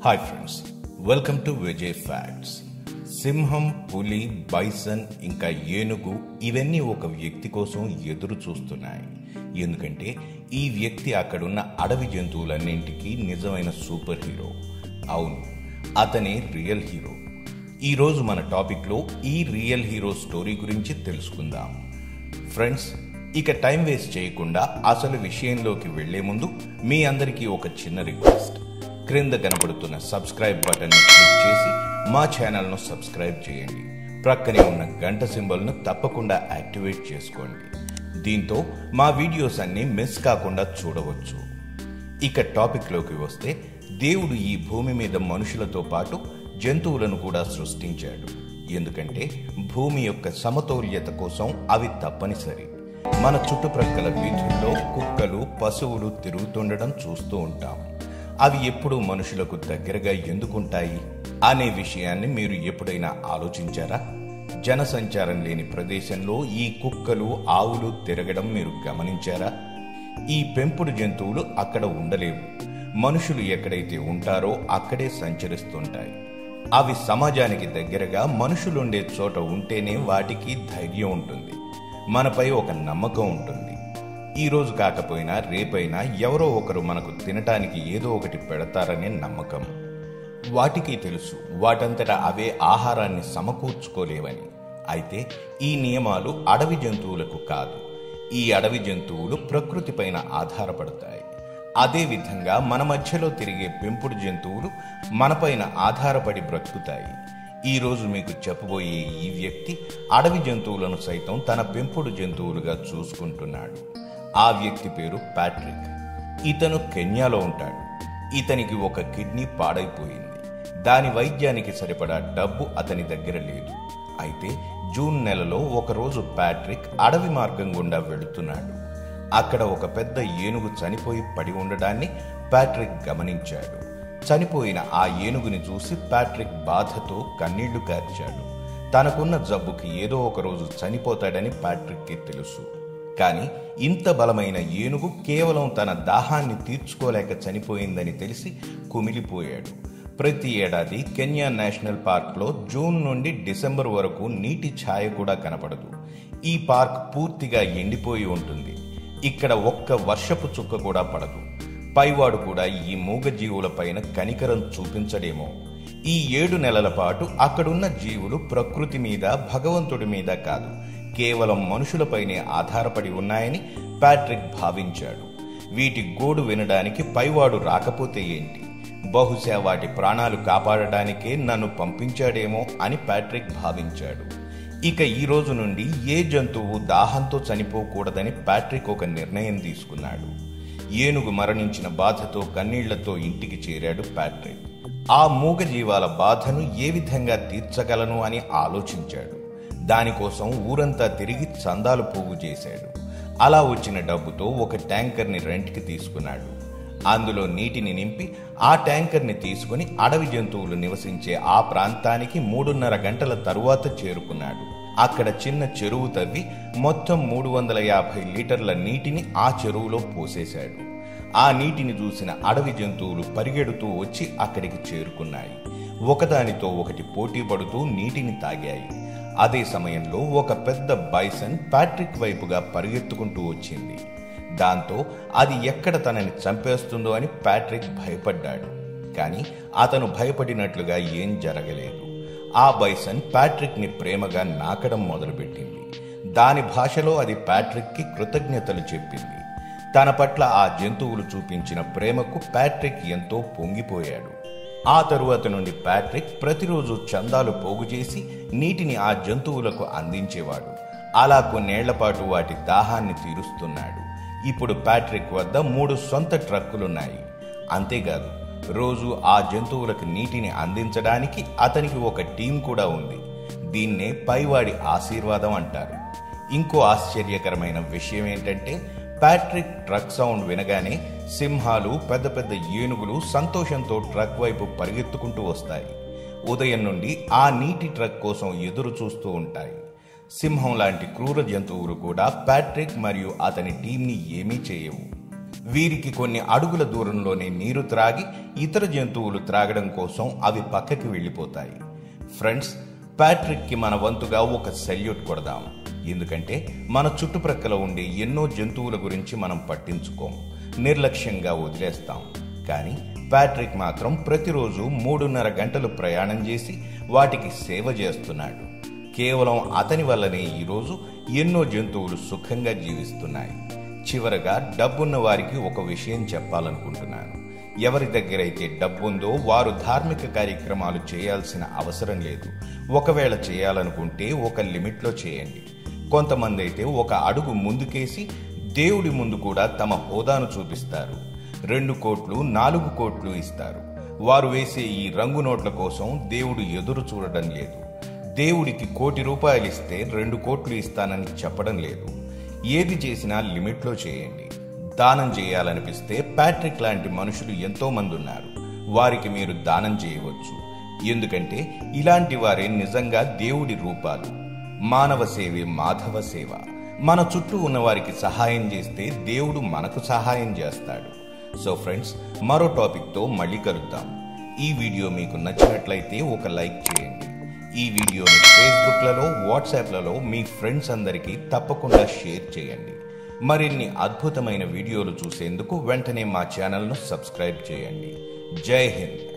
hi friends welcome to Vijay facts సింహం పులి bison ఇంకా ఏనుగు ఇవన్నీ ఒక వ్యక్తి కోసం ఎదురు చూస్తున్నాయి ఎందుకంటే ఈ వ్యక్తి అక్కడున్న అడవి జంతువులన్నింటికీ నిజమైన సూపర్ హీరో అవును అతనే రియల్ హీరో ఈరోజు మన టాపిక్లో ఈ రియల్ హీరో స్టోరీ గురించి తెలుసుకుందాం ఫ్రెండ్స్ ఇక టైం వేస్ట్ చేయకుండా అసలు విషయంలోకి వెళ్లే ముందు మీ అందరికీ ఒక చిన్న రిక్వెస్ట్ క్రింద కనబడుతున్న సబ్స్క్రైబ్ బటన్ క్లిక్ చేసి మా ఛానల్ను సబ్స్క్రైబ్ చేయండి ప్రక్కనే ఉన్న గంట సింబల్ను తప్పకుండా యాక్టివేట్ చేసుకోండి దీంతో మా వీడియోస్ అన్ని మిస్ కాకుండా చూడవచ్చు ఇక టాపిక్లోకి వస్తే దేవుడు ఈ భూమి మీద మనుషులతో పాటు జంతువులను కూడా సృష్టించాడు ఎందుకంటే భూమి యొక్క సమతౌల్యత కోసం అవి తప్పనిసరి మన చుట్టుప్రక్కల వీధుల్లో కుక్కలు పశువులు తిరుగుతుండడం చూస్తూ ఉంటాం అవి ఎప్పుడు మనుషులకు దగ్గరగా ఎందుకుంటాయి అనే విషయాన్ని మీరు ఎప్పుడైనా ఆలోచించారా జనసంచారం లేని ప్రదేశంలో ఈ కుక్కలు ఆవులు తిరగడం మీరు గమనించారా ఈ పెంపుడు జంతువులు అక్కడ ఉండలేవు మనుషులు ఎక్కడైతే ఉంటారో అక్కడే సంచరిస్తుంటాయి అవి సమాజానికి దగ్గరగా మనుషులుండే చోట ఉంటేనే వాటికి ధైర్యం ఉంటుంది మనపై ఒక నమ్మకం ఉంటుంది ఈ రోజు కాకపోయినా రేపైనా ఎవరో ఒకరు మనకు తినటానికి ఏదో ఒకటి పెడతారనే నమ్మకం వాటికి తెలుసు వాటంతట అవే ఆహారాన్ని సమకూర్చుకోలేవని అయితే ఈ నియమాలు అడవి జంతువులకు కాదు ఈ అడవి జంతువులు ప్రకృతిపైన ఆధారపడతాయి అదే విధంగా మన మధ్యలో తిరిగే పెంపుడు జంతువులు మనపైన ఆధారపడి బ్రతుకుతాయి ఈ రోజు మీకు చెప్పబోయే ఈ వ్యక్తి అడవి జంతువులను సైతం తన పెంపుడు జంతువులుగా చూసుకుంటున్నాడు ఆ వ్యక్తి పేరు ప్యాట్రిక్ ఇతను కెన్యాలో ఉంటాడు ఇతనికి ఒక కిడ్నీ పాడైపోయింది దాని వైద్యానికి సరిపడా డబ్బు అతని దగ్గర లేదు అయితే జూన్ నెలలో ఒకరోజు ప్యాట్రిక్ అడవి మార్గం గుండా వెళుతున్నాడు అక్కడ ఒక పెద్ద ఏనుగు చనిపోయి పడి ఉండడాన్ని ప్యాట్రిక్ గమనించాడు చనిపోయిన ఆ ఏనుగుని చూసి ప్యాట్రిక్ బాధతో కన్నీళ్లు కార్చాడు తనకున్న జబ్బుకి ఏదో ఒక రోజు చనిపోతాడని ప్యాట్రిక్కి తెలుసు కానీ ఇంత బలమైన ఏనుగు కేవలం తన దాహాన్ని తీర్చుకోలేక చనిపోయిందని తెలిసి కుమిలిపోయాడు ప్రతి ఏడాది కెన్యా నేషనల్ పార్క్లో జూన్ నుండి డిసెంబర్ వరకు నీటి ఛాయ కూడా కనపడదు ఈ పార్క్ పూర్తిగా ఎండిపోయి ఉంటుంది ఇక్కడ ఒక్క వర్షపు చుక్క కూడా పడదు పైవాడు కూడా ఈ మూగజీవులపైన కనికరం చూపించడేమో ఈ ఏడు నెలల పాటు అక్కడున్న జీవులు ప్రకృతి మీద భగవంతుడి మీద కాదు కేవలం మనుషులపైనే ఆధారపడి ఉన్నాయని ప్యాట్రిక్ భావించాడు వీటి గోడు వినడానికి పైవాడు రాకపోతే ఏంటి బహుశా వాటి ప్రాణాలు కాపాడడానికే నన్ను పంపించాడేమో అని ప్యాట్రిక్ భావించాడు ఇక ఈ రోజు నుండి ఏ జంతువు దాహంతో చనిపోకూడదని ప్యాట్రిక్ ఒక నిర్ణయం తీసుకున్నాడు ఏనుగు మరణించిన బాధతో కన్నీళ్లతో ఇంటికి చేరాడు ప్యాట్రిక్ ఆ మూగ జీవాల బాధను ఏ విధంగా తీర్చగలను అని ఆలోచించాడు దానికోసం ఊరంతా తిరిగి చందాలు పోగు చేశాడు అలా వచ్చిన డబ్బుతో ఒక ట్యాంకర్ని రెంట్కి తీసుకున్నాడు అందులో నీటిని నింపి ఆ ట్యాంకర్ని తీసుకుని అడవి జంతువులు నివసించే ఆ ప్రాంతానికి మూడున్నర గంటల తరువాత చేరుకున్నాడు అక్కడ చిన్న చెరువు తవ్వి మొత్తం మూడు వందల యాభై లీటర్ల నీటిని ఆ చెరువులో పోసేశాడు ఆ నీటిని చూసిన అడవి జంతువులు పరిగెడుతూ వచ్చి అక్కడికి చేరుకున్నాయి ఒకదానితో ఒకటి పోటీ పడుతూ నీటిని తాగాయి అదే సమయంలో ఒక పెద్ద బైసన్ ప్యాట్రిక్ వైపుగా పరిగెత్తుకుంటూ వచ్చింది దాంతో అది ఎక్కడ తనని చంపేస్తుందో అని ప్యాట్రిక్ భయపడ్డాడు కానీ అతను భయపడినట్లుగా ఏం జరగలేదు ఆ బైసన్ ప్యాట్రిక్ని ప్రేమగా నాకడం మొదలుపెట్టింది దాని భాషలో అది ప్యాట్రిక్కి కృతజ్ఞతలు చెప్పింది తన పట్ల ఆ జంతువులు చూపించిన ప్రేమకు ప్యాట్రిక్ ఎంతో పొంగిపోయాడు ఆ తరువాత నుండి ప్యాట్రిక్ ప్రతిరోజు చందాలు పోగు చేసి నీటిని ఆ జంతువులకు అందించేవాడు అలా కొన్నేళ్ల పాటు వాటి దాహాన్ని తీరుస్తున్నాడు ఇప్పుడు ప్యాట్రిక్ వద్ద మూడు సొంత ట్రక్కులున్నాయి అంతేకాదు రోజు ఆ జంతువులకు నీటిని అందించడానికి అతనికి ఒక టీం కూడా ఉంది దీన్నే పైవాడి ఆశీర్వాదం అంటారు ఇంకో ఆశ్చర్యకరమైన విషయం ఏంటంటే ప్యాట్రిక్ ట్రక్ సౌండ్ వినగానే సింహాలు పెద్ద పెద్ద ఏనుగులు సంతోషంతో ట్రక్ వైపు పరిగెత్తుకుంటూ వస్తాయి ఉదయం నుండి ఆ నీటి ట్రక్ కోసం ఎదురు చూస్తూ ఉంటాయి సింహం లాంటి క్రూర జంతువులు కూడా ప్యాట్రిక్ మరియు అతని టీంని ఏమీ చేయవు వీరికి కొన్ని అడుగుల దూరంలోనే నీరు త్రాగి ఇతర జంతువులు త్రాగడం కోసం అవి పక్కకి వెళ్ళిపోతాయి ఫ్రెండ్స్ ప్యాట్రిక్కి మన వంతుగా ఒక సెల్యూట్ కొడదాం ఎందుకంటే మన చుట్టుప్రక్కల ఉండే ఎన్నో జంతువుల గురించి మనం పట్టించుకోం నిర్లక్ష్యంగా వదిలేస్తాం కానీ ప్యాట్రిక్ మాత్రం ప్రతిరోజు మూడున్నర గంటలు ప్రయాణం చేసి వాటికి సేవ చేస్తున్నాడు కేవలం అతని వల్లనే ఈరోజు ఎన్నో జంతువులు సుఖంగా జీవిస్తున్నాయి చివరగా డబ్బున్న వారికి ఒక విషయం చెప్పాలనుకుంటున్నాను ఎవరి దగ్గరైతే డబ్బుందో వారు ధార్మిక కార్యక్రమాలు చేయాల్సిన అవసరం లేదు ఒకవేళ చేయాలనుకుంటే ఒక లిమిట్లో చేయండి కొంతమంది అయితే ఒక అడుగు ముందుకేసి దేవుడి ముందు కూడా తమ హోదాను చూపిస్తారు రెండు కోట్లు నాలుగు కోట్లు ఇస్తారు వారు వేసే ఈ రంగు నోట్ల కోసం దేవుడు ఎదురు చూడడం లేదు దేవుడికి కోటి రూపాయలు ఇస్తే రెండు కోట్లు ఇస్తానని చెప్పడం లేదు ఏది చేసినా లిమిట్లో చేయండి దానం చేయాలనిపిస్తే ప్యాట్రిక్ లాంటి మనుషులు ఎంతో మంది ఉన్నారు వారికి మీరు దానం చేయవచ్చు ఎందుకంటే ఇలాంటి వారే నిజంగా దేవుడి రూపాలు మానవ సేవే మాధవ సేవ మన చుట్టూ ఉన్న వారికి సహాయం చేస్తే దేవుడు మనకు సహాయం చేస్తాడు సో ఫ్రెండ్స్ మరో టాపిక్తో మళ్ళీ కలుద్దాం ఈ వీడియో మీకు నచ్చినట్లయితే ఒక లైక్ చేయండి ఈ వీడియోని ఫేస్బుక్లలో వాట్సాప్లలో మీ ఫ్రెండ్స్ అందరికీ తప్పకుండా షేర్ చేయండి మరిన్ని అద్భుతమైన వీడియోలు చూసేందుకు వెంటనే మా ఛానల్ను సబ్స్క్రైబ్ చేయండి జై హింద్